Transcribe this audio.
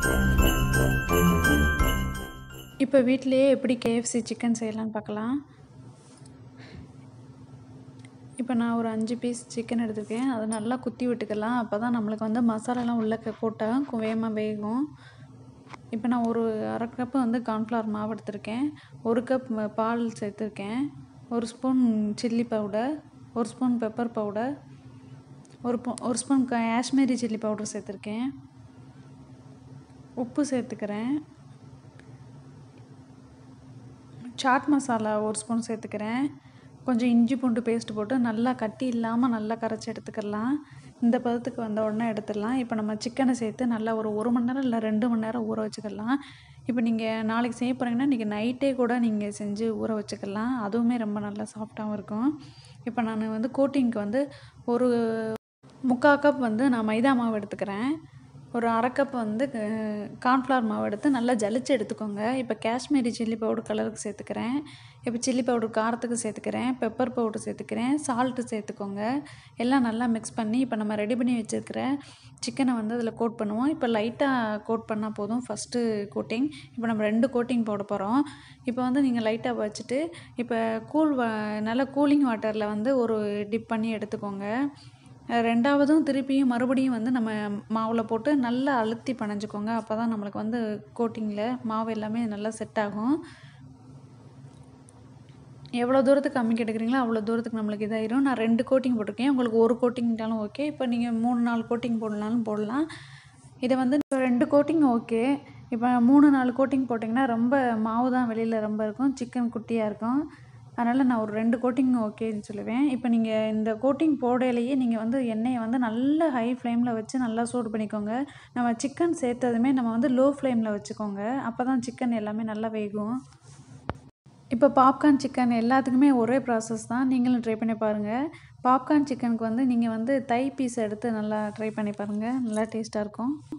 இப்போ வீட்டிலேயே எப்படி கேஎஃப்சி சிக்கன் செய்யலாம்னு பார்க்கலாம் இப்போ நான் ஒரு அஞ்சு பீஸ் சிக்கன் எடுத்திருக்கேன் அதை நல்லா குத்தி விட்டுக்கலாம் அப்போ தான் நம்மளுக்கு வந்து மசாலாலாம் உள்ளே போட்டால் வேகமாக வேகும் இப்போ நான் ஒரு அரை கப்பு வந்து கார்ன்ஃப்ளவர் மாவு எடுத்திருக்கேன் ஒரு கப் ம- பால் சேர்த்துருக்கேன் ஒரு ஸ்பூன் சில்லி பவுடர் ஒரு ஸ்பூன் பெப்பர் பவுடர் ஒரு பு- ஒரு ஸ்பூன் காஷ்மீரி சில்லி பவுடர் சேர்த்துருக்கேன் உப்பு சேர்த்துக்கிறேன் சாட் மசாலா ஒரு ஸ்பூன் சேர்த்துக்கிறேன் கொஞ்சம் இஞ்சி பூண்டு பேஸ்ட் போட்டு நல்லா கட்டி இல்லாமல் நல்லா கரைச்சி எடுத்துக்கலாம் இந்த பதத்துக்கு வந்த உடனே எடுத்துடலாம் இப்போ நம்ம சிக்கனை சேர்த்து நல்லா ஒரு ஒரு மணி நேரம் இல்லை ரெண்டு மணி நேரம் ஊற வச்சுக்கலாம் இப்போ நீங்கள் நாளைக்கு செய்ய போகிறீங்கன்னா இன்றைக்கி நைட்டே கூட நீங்கள் செஞ்சு ஊற வச்சுக்கலாம் அதுவுமே ரொம்ப நல்லா சாஃப்டாகவும் இருக்கும் இப்போ நான் வந்து கோட்டிங்க்கு வந்து ஒரு முக்கால் கப் வந்து நான் மைதா மாவு எடுத்துக்கிறேன் ஒரு அரை கப் வந்து கார்ன்ஃப்ளவர் மாவு எடுத்து நல்லா ஜலிச்சு எடுத்துக்கோங்க இப்போ காஷ்மீரி சில்லி பவுடர் கலருக்கு சேர்த்துக்கிறேன் இப்போ சில்லி பவுடர் காரத்துக்கு சேர்த்துக்கிறேன் பெப்பர் பவுடர் சேர்த்துக்கிறேன் சால்ட்டு சேர்த்துக்கோங்க எல்லாம் நல்லா மிக்ஸ் பண்ணி இப்போ நம்ம ரெடி பண்ணி வச்சுருக்கிற சிக்கனை வந்து அதில் கோட் பண்ணுவோம் இப்போ லைட்டாக கோட் பண்ணால் போதும் ஃபஸ்ட்டு கோட்டிங் இப்போ நம்ம ரெண்டு கோட்டிங் போட போகிறோம் இப்போ வந்து நீங்கள் லைட்டாக வச்சுட்டு இப்போ கூல் வா நல்லா கூலிங் வாட்டரில் வந்து ஒரு டிப் பண்ணி எடுத்துக்கோங்க ரெண்டாவதும் திருப்பியும் மறுபடியும் வந்து நம்ம மாவில் போட்டு நல்லா அழுத்தி பனைஞ்சுக்கோங்க அப்போ தான் நம்மளுக்கு வந்து கோட்டிங்கில் மாவு எல்லாமே நல்லா செட் ஆகும் எவ்வளோ தூரத்துக்கு கம்மி எடுக்கிறீங்களோ அவ்வளோ தூரத்துக்கு நம்மளுக்கு இதாயிரும் நான் ரெண்டு கோட்டிங் போட்டிருக்கேன் உங்களுக்கு ஒரு கோட்டிங்னாலும் ஓகே இப்போ நீங்கள் மூணு நாலு கோட்டிங் போடலாலும் போடலாம் இதை வந்து இப்போ ரெண்டு கோட்டிங் ஓகே இப்போ மூணு நாலு கோட்டிங் போட்டிங்கன்னா ரொம்ப மாவு தான் வெளியில் ரொம்ப இருக்கும் சிக்கன் குட்டியாக இருக்கும் அதனால் நான் ஒரு ரெண்டு கோட்டிங் ஓகேன்னு சொல்லுவேன் இப்போ நீங்கள் இந்த கோட்டிங் போடையிலேயே நீங்கள் வந்து எண்ணெயை வந்து நல்ல ஹை ஃப்ளேமில் வச்சு நல்லா சூடு பண்ணிக்கோங்க நம்ம சிக்கன் சேர்த்ததுமே நம்ம வந்து லோ ஃப்ளேமில் வச்சுக்கோங்க அப்போ தான் சிக்கன் எல்லாமே நல்லா வேகும் இப்போ பாப்கார்ன் சிக்கன் எல்லாத்துக்குமே ஒரே ப்ராசஸ் தான் நீங்களும் ட்ரை பண்ணி பாருங்கள் பாப்கார்ன் சிக்கனுக்கு வந்து நீங்கள் வந்து தை பீஸ் எடுத்து நல்லா ட்ரை பண்ணி பாருங்கள் நல்லா டேஸ்ட்டாக இருக்கும்